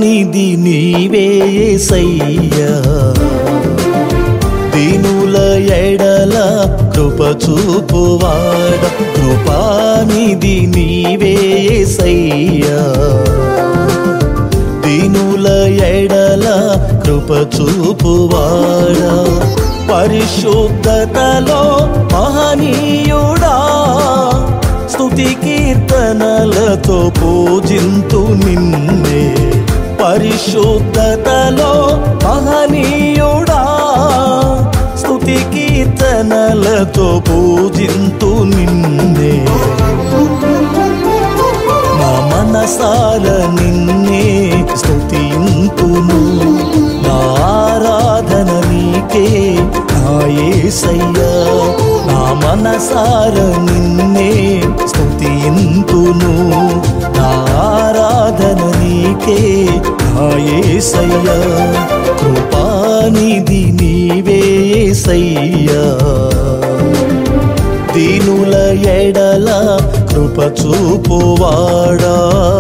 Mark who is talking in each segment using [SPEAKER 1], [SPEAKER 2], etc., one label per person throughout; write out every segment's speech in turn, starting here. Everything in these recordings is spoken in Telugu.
[SPEAKER 1] కృపానిధి నీవే సయ్యా దీనుల ఎడల కృప చూపువాడ కృపానిధి నీవే సయ్యా దీనుల ఎడల కృప చూపువాడ పరిశుద్ధతలో మహనీయుడా స్తుతి కీర్తనలతో పూజింతు నిన్నే పరిశుద్ధతలో మహనీయుడా స్తుతి కీర్తనలతో పూజింతు నిన్నే నా మనసాల నిన్నే స్తుతింతును నా ఆరాధన నీకే నా యేసయ్యా నా మనసార నిన్నే స్తుతింతును నా ఆరాధన నీకే నా యేసయ్యా కృపానిధి నీవే యేసయ్యా దీనుల ఎడల కృప చూపువాడా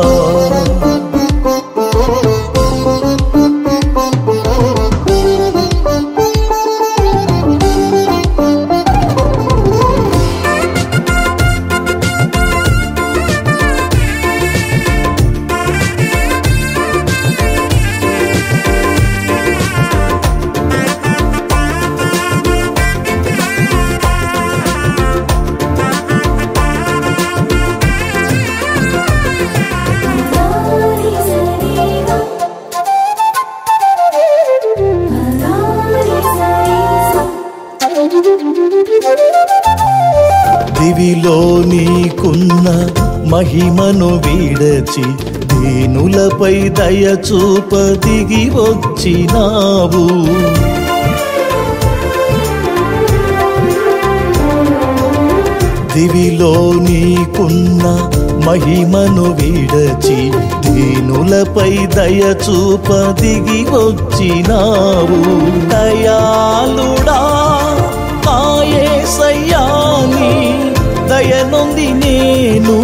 [SPEAKER 2] Adari Sariga Adari Sariga
[SPEAKER 1] దివిలో నీకున్న మహిమను వీడచి దీనులపై దయ చూప దిగి వచ్చినావు దివిలో నీకున్న మహిమను విడచి దీనులపై దయ చూప దిగి వచ్చినావు దయాళుడా మాయేసయ్యాని దయనొంది నేను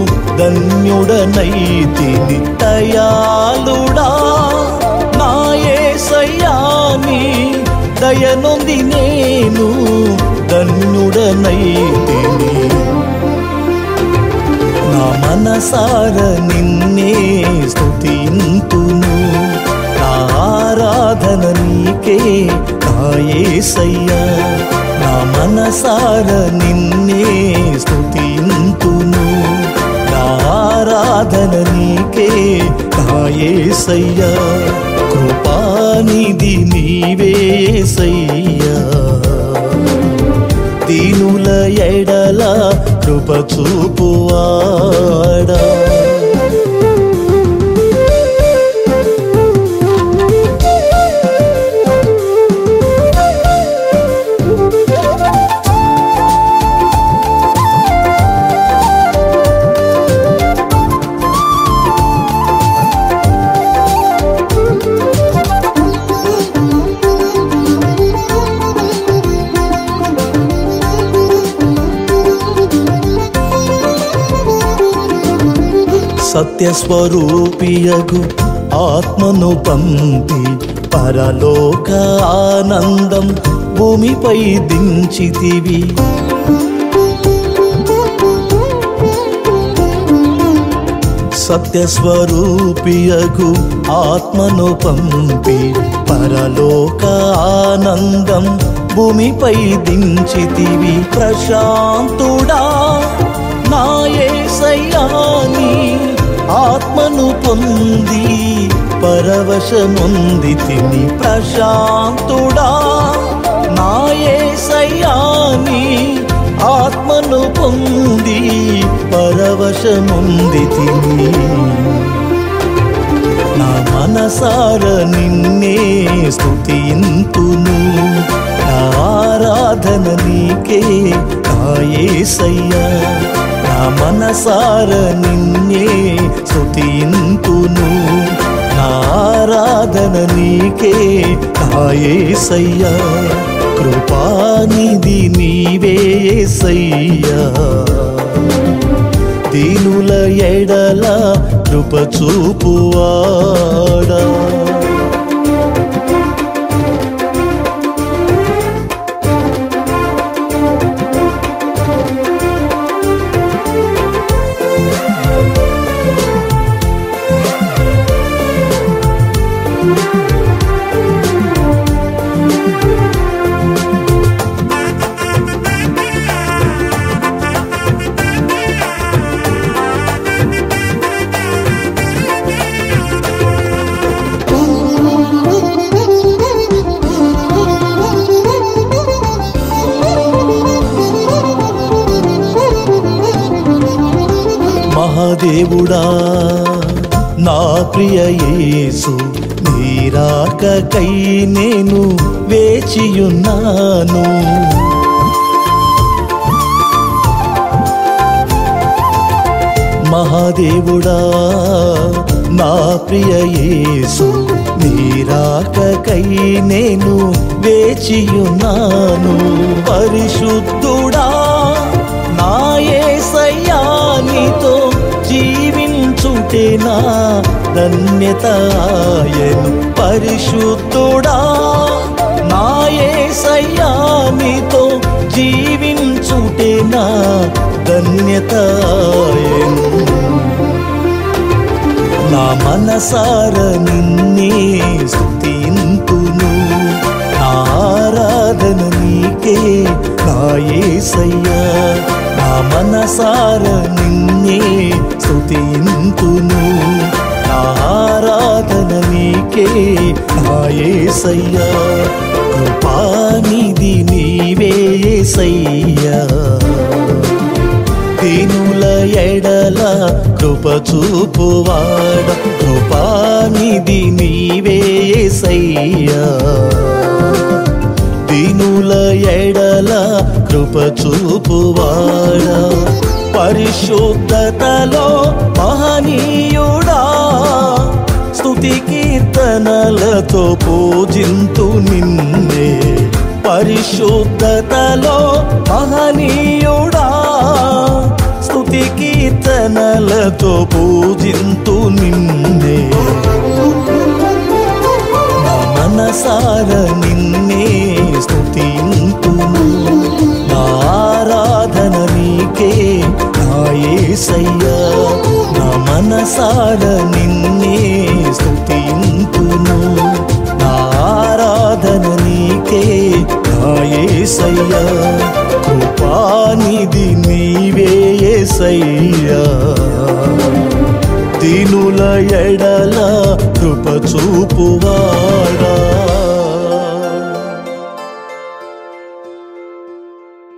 [SPEAKER 1] ధన్యుడనైతిని దయాళుడా నాయేసయ్యాని దయనొంది నేను ధన్యుడనైతిని నా మనసార నిన్నే స్తుతింతును నా ఆరాధన నీకే కాయేసయ్యా నా మనసార నిన్నే స్తుతింతును నా ఆరాధన నీకే కాయేసయ్యా కృపానిధి నీవే సయ్యా దీనుల ఎడల కృప చూపువాడా సత్యస్వరూపియగు ఆత్మను పంపి పరలోక ఆనందం భూమిపై దించితివి సత్యస్వరూపియగు ఆత్మను పంపి పరలోక ఆనందం భూమిపై దించితివి ప్రశాంతుడా నాయసయ్యాని ఆత్మను పొంది పరవశముంది తిని ప్రశాంతుడా నాయసయ్యాని ఆత్మను పొంది పరవశముంది తిని నా మనసార నిన్నే స్తుతింతును నా ఆరాధన నీకే కాయేసయ్యా నా మనసార నిన్నే స్తుతింతును నా ఆరాధన నీకే కాయేసయ్యా కృపానిధి నీవే సయ్యా దీనుల ఎడల కృప చూపువాడా మహాదేవుడా నా ప్రియ యేసు నీరాకకై నేను వేచియున్నాను మహాదేవుడా నా ప్రియ యేసు నీరాకకై నేను వేచియున్నాను పరిశుద్ధుడా నా యేసయ్యా నీతో జీవించుటే నా ధన్యతాయను పరిశుద్ధుడా నా యేసయ్యా నీతో జీవించుటే నా ధన్యతాయను నా మనసార నిన్నే స్తుతింతును నా ఆరాధన నీకే నా యేసయ్యా నా మనసార నిన్నే స్తుతింతును నా ఆరాధన నీకే నా యేసయ్యా కృపానిధి నీవే యేసయ్యా దీనుల ఎడల కృప చూపువాడ కృపానిధి నీవే యేసయ్యా దీనుల ఎడల కృప చూపువాడ పరిశుద్ధతలో మహనీయుడా స్తుతి కీర్తనలతో పూజింతు నిన్నే పరిశుద్ధతలో మహనీయుడా స్తుతి కీర్తనలతో పూజింతు నిన్నే నా మనసార నిన్నే స్తుతింతును నా ఆరాధన నీకే నా యేసయ్యా నా మనసార నిన్నే స్తుతింతును నా ఆరాధన నీకే నా యేసయ్యా కృపానిధి నీవే యేసయ్యా దీనుల ఎడల కృప చూపువాడా